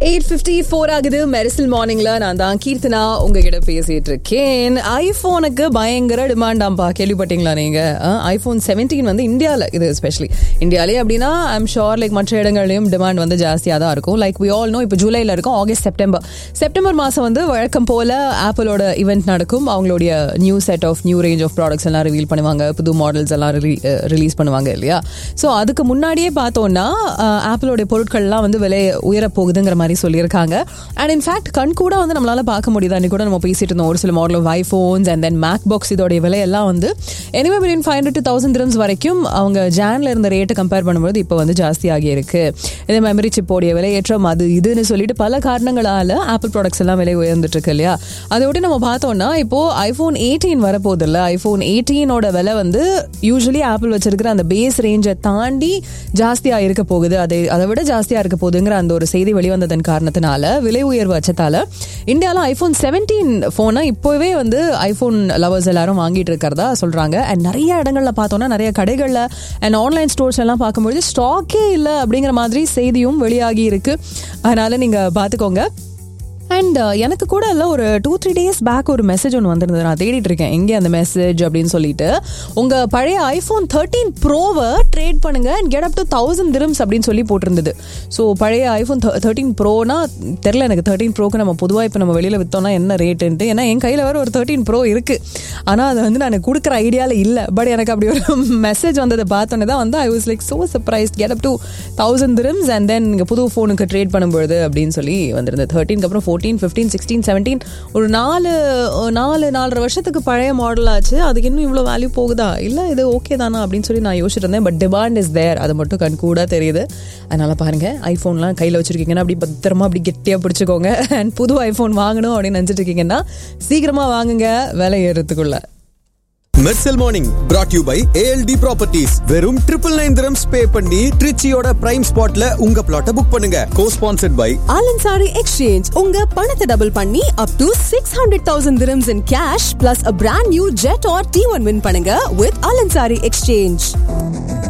eight fifty four ஆகுது மெரிசல் மார்னிங்ல நான் தான் கீர்த்தனா உங்ககிட்ட பேசிட்டு இருக்கேன் ஐபோனுக்கு பயங்கர டிமாண்டாம்பா கேள்விப்பட்டீங்களா நீங்க ஐபோன் செவன்டீன் வந்து இந்தியாவில் இது ஸ்பெஷலி இந்தியாலே அப்படின்னா ஐம் ஷோர் லைக் மற்ற இடங்கள்லயும் டிமாண்ட் வந்து ஜாஸ்தியாக தான் இருக்கும் லைக் வி ஆல் நோ இப்போ ஜூலைல இருக்கும் ஆகஸ்ட் செப்டம்பர் செப்டம்பர் மாதம் வந்து வழக்கம் போல ஆப்பிளோட ஈவெண்ட் நடக்கும் அவங்களுடைய new set of new range of products எல்லாம் ரிவீல் பண்ணுவாங்க புது மாடல்ஸ் எல்லாம் ரிலீஸ் பண்ணுவாங்க இல்லையா ஸோ அதுக்கு முன்னாடியே பார்த்தோம்னா ஆப்பிளோடைய பொருட்கள்லாம் வந்து விலை உயர போகுதுங்கிற மாதிரி சொல்லியிருக்காங்க அண்ட் இன்ஃபேக்ட் கண் கூட வந்து நம்மளால பார்க்க முடியுது அன்னைக்கு கூட நம்ம பேசிட்டு இருந்தோம் ஒரு சில model of iPhones and then MacBooks இதோடைய விலையெல்லாம் வந்து anyway between five hundred to thousand dirhams வரைக்கும் அவங்க ஜான்ல இருந்த ரேட்டை கம்பேர் பண்ணும்போது இப்போ வந்து ஜாஸ்தி ஆகி இருக்கு இதே மெமரி சிப்போடைய விலையேற்றம் அது இதுன்னு சொல்லிட்டு பல காரணங்களால ஆப்பிள் ப்ராடக்ட்ஸ் எல்லாம் விலை உயர்ந்துட்டு இருக்கு இல்லையா அதோட நம்ம பார்த்தோம்னா இப்போ ஐஃபோன் எயிட்டீன் வரப்போகுது இல்லை ஐஃபோன் எயிட்டீனோட விலை வந்து யூஸ்வலி ஆப்பிள் வச்சிருக்கிற அந்த பேஸ் ரேஞ்சை தாண்டி ஜாஸ்தியா இருக்க போகுது அதை அதை விட ஜாஸ்தியா இருக்க போகுதுங்கிற அந்த ஒரு செய்தி வெளிவந்ததன் காரணத்தினால விலை உயர்வு அச்சத்தால இந்தியாவில் ஐஃபோன் செவன்டீன் ஃபோனை இப்போவே வந்து ஐஃபோன் லவர்ஸ் எல்லாரும் வாங்கிட்டு இருக்கிறதா சொல்றாங்க அண்ட் நிறைய இடங்கள்ல பார்த்தோம்னா நிறைய கடைகளில் அண்ட் ஆன்லைன் ஸ்டோர்ஸ் எல்லாம் பார்க்கும்பொழுது ஸ்டாக்கே இல்லை அப்படிங்கிற மாதிரி செய்தியும் வெளியாகி இருக்கு அதனால நீங்க பார்த்துக்கோங்க அண்ட் எனக்கு கூட இல்லை ஒரு டூ த்ரீ டேஸ் பேக் ஒரு மெசேஜ் ஒன்று வந்திருந்தது நான் தேடிட்டு இருக்கேன் எங்கே அந்த மெசேஜ் அப்படின்னு சொல்லிட்டு உங்கள் பழைய ஐஃபோன் தேர்ட்டீன் ப்ரோவை ட்ரேட் பண்ணுங்க and get up to thousand dirhams அப்படின்னு சொல்லி போட்டிருந்தது ஸோ பழைய ஐஃபோன் தேர்ட்டீன் ப்ரோனா தெரில எனக்கு தேர்ட்டீன் ப்ரோக்கு நம்ம பொதுவாக இப்போ நம்ம வெளியில் விற்றோம்னா என்ன ரேட்டுன்ட்டு ஏன்னா என் கையில் வேறு ஒரு தேர்ட்டீன் ப்ரோ இருக்குது ஆனால் அதை வந்து நான் கொடுக்குற ஐடியாவில் இல்லை பட் எனக்கு அப்படி ஒரு மெசேஜ் வந்ததை பார்த்தோன்னே தான் வந்து I was like so surprised get up to thousand dirhams and then நீங்கள் புது ஃபோனுக்கு ட்ரேட் பண்ணும்பொழுது அப்படின்னு சொல்லி வந்திருந்தது தேர்ட்டீனுக்கு அப்புறம் ஃபோர்டீன் ஃபிஃப்டீன் சிக்ஸ்டீன் செவன்டீன் ஒரு நாலு நாலு நாலரை வருஷத்துக்கு பழைய மாடல் ஆச்சு அதுக்கு இன்னும் இவ்வளோ வேல்யூ போகுதா இல்லை இது ஓகே தானா அப்படின்னு சொல்லி நான் யோசிச்சுட்டு இருந்தேன் பட் டிமாண்ட் இஸ் தேர் அது மட்டும் கண் கூட தெரியுது அதனால பாருங்க ஐஃபோன்லாம் கையில் வச்சிருக்கீங்கன்னா அப்படி பத்திரமா அப்படி கெட்டியாக பிடிச்சிக்கோங்க அண்ட் புது ஐஃபோன் வாங்கணும் அப்படின்னு நினச்சிட்டு இருக்கீங்கன்னா சீக்கிரமா வாங்குங்க விலை ஏறதுக்குள்ள மெர்சல் morning brought you by A L T properties வெறும் ட்ரிபிள் நைன் திரம்ஸ் பே பண்ணி ட்ரிச்சியோட பிரைம் ஸ்பாட்ல உங்க பிளாட்டை புக் பண்ணுங்க co sponsored by Alansari exchange உங்க பணத்தை டபுள் பண்ணி up to six hundred thousand dirhams in cash plus a brand new Jetour T one win பண்ணுங்க வித் ஆலன்சாரி எக்ஸ்சேஞ்ச்